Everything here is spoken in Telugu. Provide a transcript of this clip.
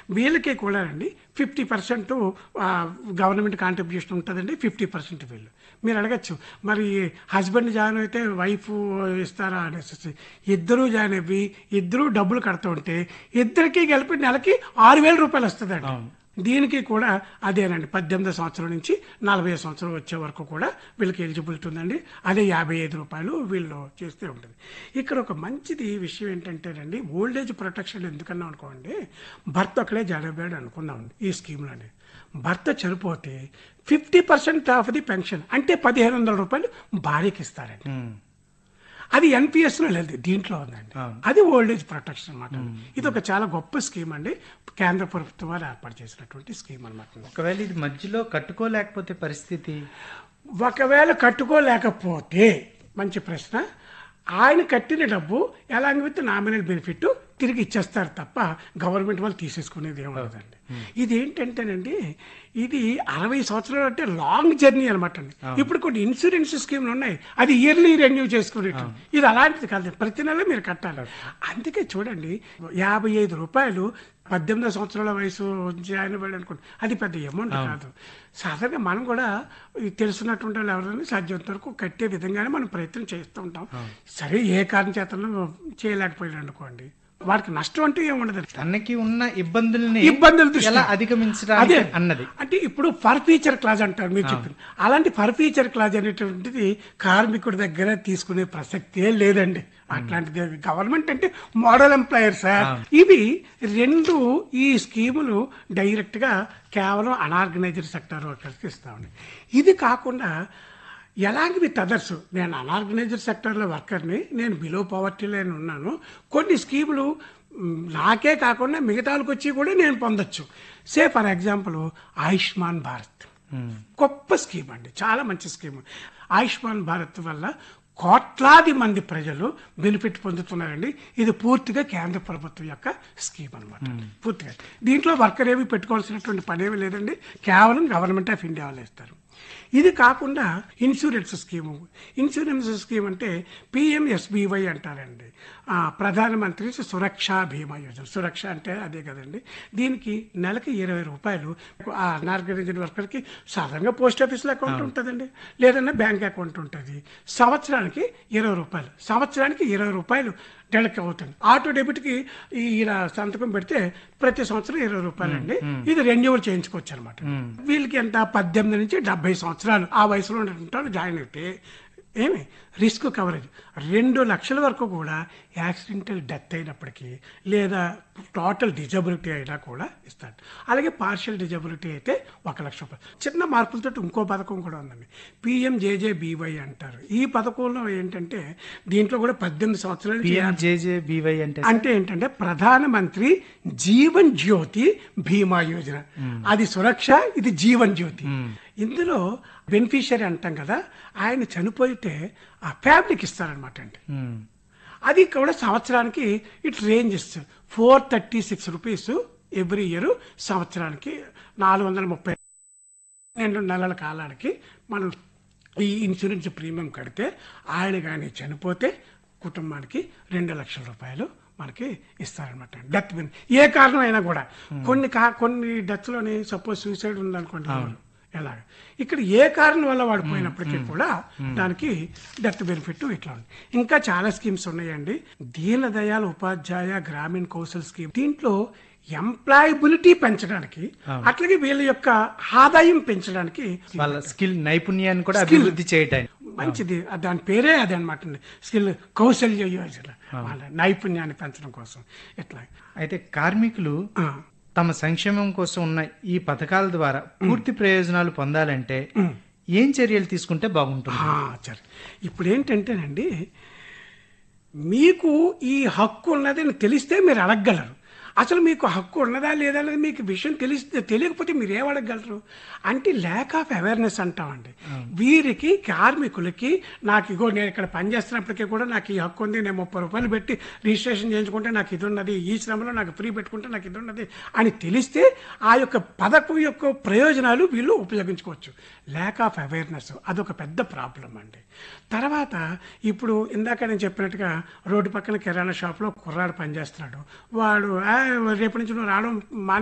వీళ్ళకి కూడా అండి ఫిఫ్టీ పర్సెంట్ గవర్నమెంట్ కాంట్రిబ్యూషన్ ఉంటుందండి ఫిఫ్టీ పర్సెంట్ వీళ్ళు మీరు అడగచ్చు మరి హస్బెండ్ జాయిన్ అయితే వైఫ్ ఇస్తారా అనేసి ఇద్దరూ జాయిన్ అయ్యి ఇద్దరూ డబ్బులు కడుతూ ఉంటే ఇద్దరికి కలిపి నెలకి ఆరు వేల రూపాయలు వస్తుందండి అవును. దీనికి కూడా అదేనండి పద్దెనిమిది సంవత్సరం నుంచి నలభై సంవత్సరం వచ్చే వరకు కూడా వీళ్ళకి ఎలిజిబిలిటీ ఉందండి అదే యాభై ఐదు రూపాయలు వీళ్ళు చేస్తే ఉంటుంది ఇక్కడ ఒక మంచిది విషయం ఏంటంటేనండి ఓల్డ్ ఏజ్ ప్రొటెక్షన్ ఎందుకన్నా అనుకోండి భర్త ఒకడే జడబేడు అనుకుందామండి ఈ స్కీమ్లోనే భర్త చనిపోతే fifty percent of the pension అంటే పదిహేను వందల రూపాయలు భార్యకి ఇస్తారండి ఉమ్. అది ఎన్పిఎస్ లో లేదు దీంట్లో ఉందండి అవును. అది ఓల్డ్ ఏజ్ ప్రొటెక్షన్ అనమాట ఇది ఒక చాలా గొప్ప స్కీమ్ అండి కేంద్ర ప్రభుత్వం వారు ఏర్పాటు చేసినటువంటి స్కీమ్ అనమాట ఒకవేళ ఇది మధ్యలో కట్టుకోలేకపోతే పరిస్థితి ఒకవేళ కట్టుకోలేకపోతే మంచి ప్రశ్న ఆయన కట్టిన డబ్బు ఎలాంగ్ విత్ నామినల్ బెనిఫిట్ తిరిగి ఇచ్చేస్తారు తప్ప గవర్నమెంట్ వాళ్ళు తీసేసుకునేది ఏముండదండి ఇది ఏంటంటేనండి ఇది అరవై సంవత్సరాలు అంటే లాంగ్ జర్నీ అనమాట అండి ఇప్పుడు కొన్ని ఇన్సూరెన్స్ స్కీమ్లు ఉన్నాయి అది ఇయర్లీ రెన్యూ చేసుకునేట్టు ఇది అలాంటిది కాదు ప్రతి నెల మీరు కట్టాలి అందుకే చూడండి యాభై ఐదు రూపాయలు పద్దెనిమిది సంవత్సరాల వయసు జాయిన్ అవ్వాలి అనుకోండి అది పెద్ద అమౌంట్ కాదు సాధారణంగా మనం కూడా ఈ తెలుసున్నటువంటి వాళ్ళు ఎవరైనా సాధ్యమంత వరకు కట్టే విధంగానే మనం ప్రయత్నం చేస్తూ ఉంటాం సరే ఏ కారణం చేతను చేయలేకపోయాడు అనుకోండి వాడికి నష్టం అంటే ఏముండదు తనకి ఉన్న ఇబ్బందుల్ని ఇబ్బందుల దృష్ట్యా. ఎలా అధిగమించడానికి అదే అన్నది అంటే ఇప్పుడు ఫర్ ఫీచర్ క్లాజ్ అంటారు మీరు చెప్పింది అలాంటి ఫర్ ఫీచర్ క్లాజ్ అనేటువంటిది కార్మికుడి దగ్గర తీసుకునే ప్రసక్తే లేదండి అట్లాంటిది గవర్నమెంట్ అంటే మోడల్ ఎంప్లాయర్ సార్ ఇవి రెండు ఈ స్కీములు డైరెక్ట్ గా కేవలం అనార్గనైజ్డ్ సెక్టర్ వర్కర్స్కి ఇస్తామండి ఇది కాకుండా ఎలాంటి విత్ అదర్స్ నేను అనార్గనైజ్డ్ సెక్టర్లో వర్కర్ని నేను బిలో పవర్టీ లైన్ ఉన్నాను కొన్ని స్కీములు మ్, నాకే కాకుండా మిగతా వాళ్ళకి వచ్చి కూడా నేను పొందొచ్చు say for example Ayushman Bharat um. గొప్ప స్కీమ్ అండి చాలా మంచి స్కీమ్ ఆయుష్మాన్ భారత్ వల్ల కోట్లాది మంది ప్రజలు బెనిఫిట్ పొందుతున్నారండి ఇది పూర్తిగా కేంద్ర ప్రభుత్వం యొక్క స్కీమ్ అనమాట పూర్తిగా దీంట్లో వర్కర్ ఏమి పెట్టుకోవాల్సినటువంటి పని ఏమీ లేదండి కేవలం గవర్నమెంట్ ఆఫ్ ఇండియా వాళ్ళు ఇస్తారు ఇది కాకుండా ఇన్సూరెన్స్ స్కీము ఇన్సూరెన్స్ స్కీమ్ అంటే పిఎంఎస్బివై అంటారండి ఆ, ప్రధానమంత్రి సురక్ష బీమా యోజన సురక్ష అంటే అదే కదండి దీనికి నెలకి ఇరవై రూపాయలు ఆ అనార్గనైజ్డ్ వర్కర్కి సాధారణంగా పోస్ట్ ఆఫీస్లో అకౌంట్ ఉంటుందండి లేదన్నా బ్యాంక్ అకౌంట్ ఉంటుంది సంవత్సరానికి ఇరవై రూపాయలు సంవత్సరానికి ఇరవై రూపాయలు డెడక్ట్ అవుతుంది ఆటో డెబిట్కి ఈ ఇలా సంతకం పెడితే ప్రతి సంవత్సరం ఇరవై రూపాయలు అండి ఇది రెన్యువల్ చేయించుకోవచ్చు అనమాట వీళ్ళకి ఎంత పద్దెనిమిది నుంచి డెబ్బై సంవత్సరాలు ఆ వయసులో ఉన్నటువంటి జాయిన్ అయితే ఏమి రిస్క్ కవరేజ్ రెండు లక్షల వరకు కూడా యాక్సిడెంటల్ డెత్ అయినప్పటికీ లేదా టోటల్ డిజబిలిటీ అయినా కూడా ఇస్తాడు అలాగే పార్షియల్ డిజబిలిటీ అయితే ఒక లక్ష రూపాయలు చిన్న మార్పులతో ఇంకో పథకం కూడా ఉందండి పిఎంజేజేబీవై అంటారు ఈ పథకంలో ఏంటంటే దీంట్లో కూడా పద్దెనిమిది సంవత్సరాల నుంచి పిఎంజేజేబీవై అంటే అంటే ఏంటంటే ప్రధానమంత్రి జీవన్ జ్యోతి బీమా యోజన అది సురక్ష ఇది జీవన్ జ్యోతి ఇందులో బెనిఫిషియరీ అంటాం కదా ఆయన చనిపోతే ఆ ఫ్యామిలీకి ఇస్తారనమాట అండి ఉమ్. అది కూడా సంవత్సరానికి ఇట్ రేంజ్ ఇస్తుంది four thirty six rupees every year సంవత్సరానికి నాలుగు వందల ముప్పై రెండు నెలల కాలానికి మనం ఈ ఇన్సూరెన్స్ ప్రీమియం కడితే ఆయన కానీ చనిపోతే కుటుంబానికి రెండు లక్షల రూపాయలు మనకి ఇస్తారనమాట డెత్ బిన్ ఏ కారణం అయినా కూడా కొన్ని కా కొన్ని డెత్లోని సపోజ్ సూసైడ్ ఉందనుకోండి ఎలాగ ఇక్కడ ఏ కారణం వల్ల వాడు పోయినప్పటికీ కూడా దానికి డెత్ బెనిఫిట్ ఇట్లా ఉంది ఇంకా చాలా స్కీమ్స్ ఉన్నాయండి దీన దయాళ్ ఉపాధ్యాయ గ్రామీణ కౌశల్ స్కీమ్ దీంట్లో ఎంప్లాయబిలిటీ పెంచడానికి అట్లాగే వీళ్ళ యొక్క ఆదాయం పెంచడానికి వాళ్ళ స్కిల్ నైపుణ్యాన్ని కూడా అభివృద్ధి చేయటానికి మంచిది ఆ దాని పేరే అదే అనమాట స్కిల్ కౌశల్య యోజన వాళ్ళ నైపుణ్యాన్ని పెంచడం కోసం ఇట్లా అయితే కార్మికులు ఆ, తమ సంక్షేమం కోసం ఉన్న ఈ పథకాల ద్వారా పూర్తి ప్రయోజనాలు పొందాలంటే ఏం చర్యలు తీసుకుంటే బాగుంటుంది ఆ, సరే ఇప్పుడు ఏంటంటేనండి మీకు ఈ హక్కు ఉన్నదని తెలిస్తే మీరు అడగగలరు అసలు మీకు హక్కు ఉన్నదా లేదా అనేది మీకు విషయం తెలిస్తే తెలియకపోతే మీరు ఏం అడగగలరు అంటే ల్యాక్ ఆఫ్ అవేర్నెస్ అంటామండి వీరికి కార్మికులకి నాకు ఇగో నేను ఇక్కడ పనిచేస్తున్నప్పటికీ కూడా నాకు ఈ హక్కు ఉంది నేను ముప్పై రూపాయలు పెట్టి రిజిస్ట్రేషన్ చేయించుకుంటే నాకు ఇది ఉన్నది ఈ శ్రమలో నాకు ఫ్రీ పెట్టుకుంటే నాకు ఇది ఉన్నది అని తెలిస్తే ఆ యొక్క పథకం యొక్క ప్రయోజనాలు వీళ్ళు ఉపయోగించుకోవచ్చు ల్యాక్ ఆఫ్ అవేర్నెస్ అదొక పెద్ద ప్రాబ్లం అండి తర్వాత ఇప్పుడు ఇందాక నేను చెప్పినట్టుగా రోడ్డు పక్కన కిరాణా షాప్లో కుర్రాడు పనిచేస్తున్నాడు వాడు "ఆ, రేపటి నుంచి నువ్వు రావడం మా